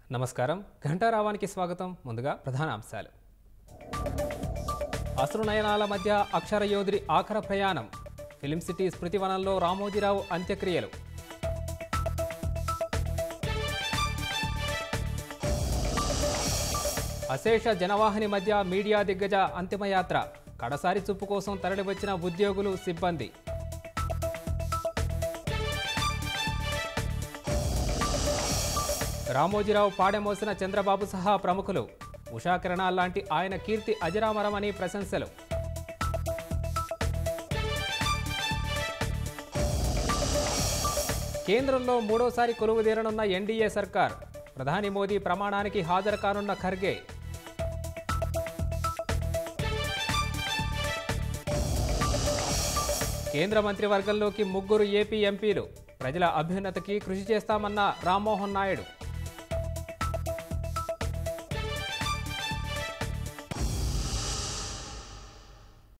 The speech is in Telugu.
నమస్కారం ఘంటారావానికి స్వాగతం ముందుగా ప్రధాన అంశాలు అశ్రునయనాల మధ్య అక్షర యోధుడి ఆఖర ప్రయాణం ఫిలిం సిటీ స్మృతివనంలో రామోజీరావు అంత్యక్రియలు అశేష జనవాహిని మధ్య మీడియా దిగ్గజ అంతిమయాత్ర కడసారి చూపు కోసం తరలివచ్చిన ఉద్యోగులు సిబ్బంది రామోజీరావు పాడెమోసిన చంద్రబాబు సహా ప్రముఖులు ఉషా కిరణాల్ లాంటి ఆయన కీర్తి అజరామరమని ప్రశంసలు కేంద్రంలో మూడోసారి కొలువుదీరనున్న ఎన్డీఏ సర్కార్ ప్రధాని మోదీ ప్రమాణానికి హాజరు కానున్న ఖర్గే కేంద్ర మంత్రివర్గంలోకి ముగ్గురు ఏపీ ఎంపీలు ప్రజల అభ్యున్నతికి కృషి చేస్తామన్న రామ్మోహన్ నాయుడు